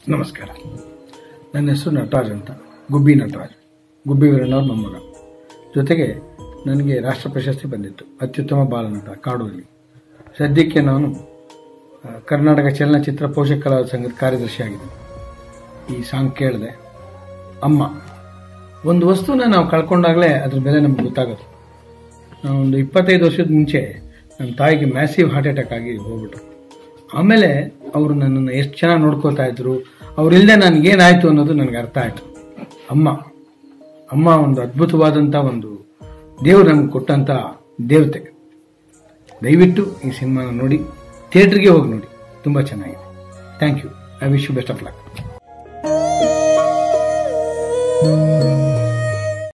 ನಮಸ್ಕಾರ ನನ್ನ ಹೆಸರು ನಟರಾಜ್ ಅಂತ ಗುಬ್ಬಿ ನಟರಾಜ್ ಗುಬ್ಬಿ ವೀರಣ್ಣವ್ರ ಮೊಮ್ಮಗ ಜೊತೆಗೆ ನನಗೆ ರಾಷ್ಟ್ರ ಪ್ರಶಸ್ತಿ ಬಂದಿತ್ತು ಅತ್ಯುತ್ತಮ ಬಾಲನಟ ಕಾಡೂರಲ್ಲಿ ಸದ್ಯಕ್ಕೆ ನಾನು ಆ, ಕರ್ನಾಟಕ ಚಲನಚಿತ್ರ ಪೋಷಕ ಕಲಾವಿದ ಸಂಘದ ಕಾರ್ಯದರ್ಶಿಯಾಗಿದ್ದೀನಿ ಈ ಸಾಂಗ್ ಕೇಳಿದೆ ಅಮ್ಮ ಒಂದು ವಸ್ತುನ ನಾವು ಕಳ್ಕೊಂಡಾಗಲೇ ಅದ್ರ ಬೆಲೆ ನಮ್ಗೆ ಗೊತ್ತಾಗೋದು ನಾವು ಒಂದು ಇಪ್ಪತ್ತೈದು ವರ್ಷದ ಮುಂಚೆ ನಮ್ಮ ತಾಯಿಗೆ ಮ್ಯಾಸಿವ್ ಹಾರ್ಟ್ ಅಟ್ಯಾಕ್ ಆಗಿ ಹೋಗ್ಬಿಟ್ರು ಆಮೇಲೆ ಅವರು ನನ್ನನ್ನು ಎಷ್ಟು ಚೆನ್ನಾಗಿ ನೋಡ್ಕೋತಾ ಇದ್ರು ಅವರಿಲ್ಲದೆ ನನಗೇನಾಯ್ತು ಅನ್ನೋದು ನನಗೆ ಅರ್ಥ ಆಯ್ತು ಅಮ್ಮ ಅಮ್ಮ ಒಂದು ಅದ್ಭುತವಾದಂಥ ಒಂದು ದೇವರು ನಮ್ಗೆ ಕೊಟ್ಟಂತ ದೇವತೆ ದಯವಿಟ್ಟು ಈ ಸಿನಿಮಾನ ನೋಡಿ ಥಿಯೇಟ್ರಿಗೆ ಹೋಗಿ ನೋಡಿ ತುಂಬ ಚೆನ್ನಾಗಿದೆ thank you I wish you best of luck